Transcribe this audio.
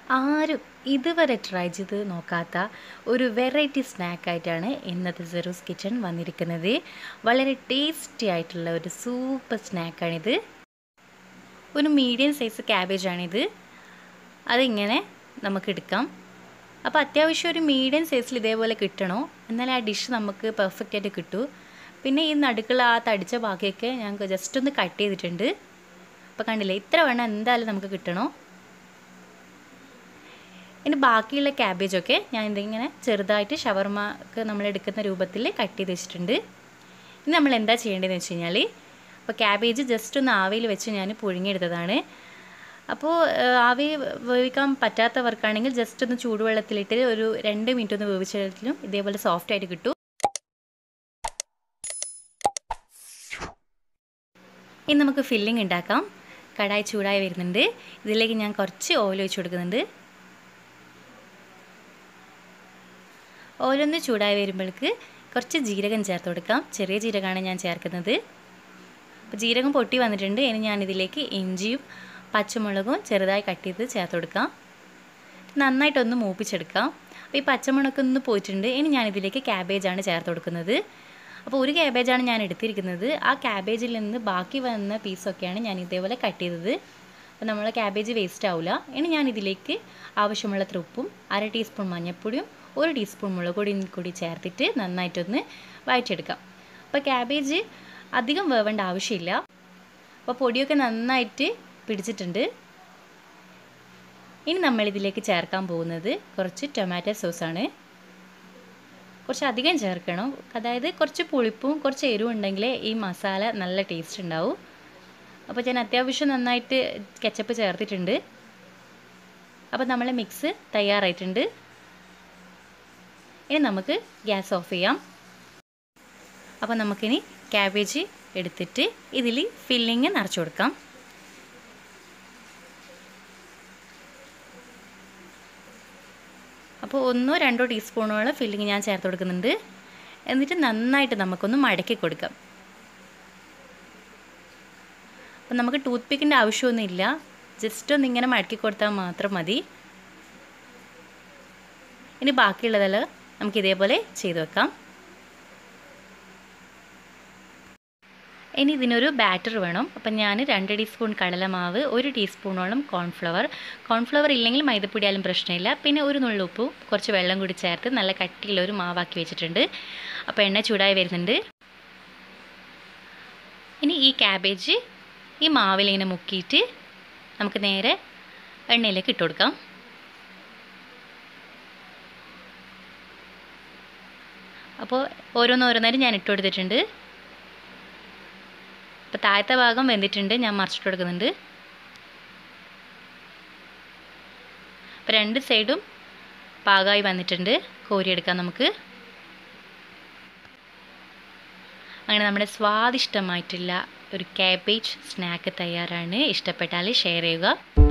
ആരും ഇതുവരെ ട്രൈ ചെയ്ത് നോക്കാത്ത ഒരു വെറൈറ്റി സ്നാക്കായിട്ടാണ് ഇന്നത്തെ സെറൂസ് കിച്ചൺ വന്നിരിക്കുന്നത് വളരെ ടേസ്റ്റി ആയിട്ടുള്ള ഒരു സൂപ്പർ സ്നാക്കാണിത് ഒരു മീഡിയം സൈസ് ക്യാബേജാണിത് അതിങ്ങനെ നമുക്ക് എടുക്കാം അപ്പോൾ അത്യാവശ്യം ഒരു മീഡിയം സൈസിൽ ഇതേപോലെ കിട്ടണോ എന്നാലേ ആ ഡിഷ് നമുക്ക് പെർഫെക്റ്റ് ആയിട്ട് കിട്ടൂ പിന്നെ ഈ നടുക്കുള്ള ആ തടിച്ച ബാക്കിയൊക്കെ ഞാൻ ജസ്റ്റ് ഒന്ന് കട്ട് ചെയ്തിട്ടുണ്ട് അപ്പോൾ കണ്ടില്ലേ ഇത്ര വേണം എന്തായാലും നമുക്ക് കിട്ടണോ ഇനി ബാക്കിയുള്ള ക്യാബേജൊക്കെ ഞാൻ ഇതിങ്ങനെ ചെറുതായിട്ട് ഷവർമക്ക് നമ്മൾ എടുക്കുന്ന രൂപത്തിൽ കട്ട് ചെയ്ത് വെച്ചിട്ടുണ്ട് ഇനി നമ്മൾ എന്താ ചെയ്യേണ്ടതെന്ന് വെച്ച് കഴിഞ്ഞാൽ അപ്പോൾ ക്യാബേജ് ജസ്റ്റ് ഒന്ന് ആവിയിൽ വെച്ച് ഞാൻ പുഴുങ്ങിയെടുത്തതാണ് അപ്പോൾ ആവി വേവിക്കാൻ പറ്റാത്തവർക്കാണെങ്കിൽ ജസ്റ്റ് ഒന്ന് ചൂടുവെള്ളത്തിലിട്ട് ഒരു രണ്ട് മിനിറ്റ് ഒന്ന് വേവിച്ചാലും ഇതേപോലെ സോഫ്റ്റ് ആയിട്ട് കിട്ടും ഇനി നമുക്ക് ഫില്ലിംഗ് ഉണ്ടാക്കാം കടായി ചൂടായി വരുന്നുണ്ട് ഇതിലേക്ക് ഞാൻ കുറച്ച് ഓയിൽ ഒഴിച്ച് കൊടുക്കുന്നുണ്ട് ഓയിലൊന്ന് ചൂടായി വരുമ്പോഴേക്ക് കുറച്ച് ജീരകം ചേർത്ത് കൊടുക്കാം ചെറിയ ജീരകമാണ് ഞാൻ ചേർക്കുന്നത് അപ്പോൾ ജീരകം പൊട്ടി വന്നിട്ടുണ്ട് ഇനി ഞാനിതിലേക്ക് ഇഞ്ചിയും പച്ചമുളകും ചെറുതായി കട്ട് ചെയ്ത് ചേർത്ത് കൊടുക്കാം നന്നായിട്ടൊന്ന് മൂപ്പിച്ചെടുക്കാം അപ്പോൾ ഈ പച്ചമുളകൊക്കെ ഒന്ന് പോയിട്ടുണ്ട് ഇനി ഞാനിതിലേക്ക് ക്യാബേജാണ് ചേർത്ത് കൊടുക്കുന്നത് അപ്പോൾ ഒരു ക്യാബേജാണ് ഞാൻ എടുത്തിരിക്കുന്നത് ആ ക്യാബേജിൽ നിന്ന് ബാക്കി വന്ന പീസൊക്കെയാണ് ഞാൻ ഇതേപോലെ കട്ട് ചെയ്തത് അപ്പോൾ നമ്മൾ ക്യാബേജ് വേസ്റ്റ് ആവില്ല ഇനി ഞാൻ ഇതിലേക്ക് ആവശ്യമുള്ള ഉപ്പും അര ടീസ്പൂൺ മഞ്ഞൾപ്പൊടിയും ഒരു ടീസ്പൂൺ മുളക് പൊടിയും കൂടി ചേർത്തിട്ട് നന്നായിട്ടൊന്ന് വഴറ്റെടുക്കാം അപ്പോൾ ക്യാബേജ് അധികം വേവേണ്ട ആവശ്യമില്ല അപ്പോൾ പൊടിയൊക്കെ നന്നായിട്ട് പിടിച്ചിട്ടുണ്ട് ഇനി നമ്മളിതിലേക്ക് ചേർക്കാൻ പോകുന്നത് കുറച്ച് ടൊമാറ്റോ സോസാണ് കുറച്ച് അധികം ചേർക്കണം അതായത് കുറച്ച് പുളിപ്പും കുറച്ച് എരിവും ഉണ്ടെങ്കിലേ ഈ മസാല നല്ല ടേസ്റ്റ് ഉണ്ടാവും അപ്പോൾ ഞാൻ അത്യാവശ്യം നന്നായിട്ട് കെച്ചപ്പ് ചേർത്തിട്ടുണ്ട് അപ്പോൾ നമ്മളെ മിക്സ് തയ്യാറായിട്ടുണ്ട് ഇനി നമുക്ക് ഗ്യാസ് ഓഫ് ചെയ്യാം അപ്പോൾ നമുക്കിനി ക്യാബേജ് എടുത്തിട്ട് ഇതിൽ ഫില്ലിങ് നിറച്ച് കൊടുക്കാം അപ്പോൾ ഒന്നോ രണ്ടോ ടീസ്പൂണോളം ഫില്ലിങ് ഞാൻ ചേർത്ത് കൊടുക്കുന്നുണ്ട് എന്നിട്ട് നന്നായിട്ട് നമുക്കൊന്ന് മടക്കി കൊടുക്കാം അപ്പം നമുക്ക് ടൂത്ത് പിക്കിൻ്റെ ആവശ്യമൊന്നുമില്ല ജസ്റ്റ് ഒന്ന് ഇങ്ങനെ മടക്കി കൊടുത്താൽ മാത്രം മതി ഇനി ബാക്കിയുള്ളതെല്ലാം നമുക്ക് ഇതേപോലെ ചെയ്ത് വെക്കാം ഇനി ഇതിനൊരു ബാറ്റർ വേണം അപ്പം ഞാൻ രണ്ട് ടീസ്പൂൺ കടലമാവ് ഒരു ടീസ്പൂണോളം കോൺഫ്ലവർ കോൺഫ്ലവർ ഇല്ലെങ്കിൽ മൈദപ്പൊടിയാലും പ്രശ്നമില്ല പിന്നെ ഒരു നുള്ളുപ്പും കുറച്ച് വെള്ളം കൂടി ചേർത്ത് നല്ല കട്ടിയുള്ള ഒരു മാവാക്കി വെച്ചിട്ടുണ്ട് അപ്പോൾ എണ്ണ ചൂടായി വരുന്നുണ്ട് ഇനി ഈ ക്യാബേജ് ഈ മാവിലിങ്ങനെ മുക്കിയിട്ട് നമുക്ക് നേരെ എണ്ണയിലേക്ക് ഇട്ട് കൊടുക്കാം അപ്പോൾ ഓരോന്നോരോന്നായിട്ട് ഞാൻ ഇട്ട് കൊടുത്തിട്ടുണ്ട് അപ്പോൾ താഴത്തെ ഭാഗം വെന്തിട്ടുണ്ട് ഞാൻ മറിച്ചിട്ട് കൊടുക്കുന്നുണ്ട് അപ്പോൾ രണ്ട് സൈഡും പാകമായി വന്നിട്ടുണ്ട് കോരിയെടുക്കാം നമുക്ക് അങ്ങനെ നമ്മുടെ സ്വാദിഷ്ടമായിട്ടുള്ള ഒരു കാബേജ് സ്നാക്ക് തയ്യാറാണ് ഇഷ്ടപ്പെട്ടാൽ ഷെയർ ചെയ്യുക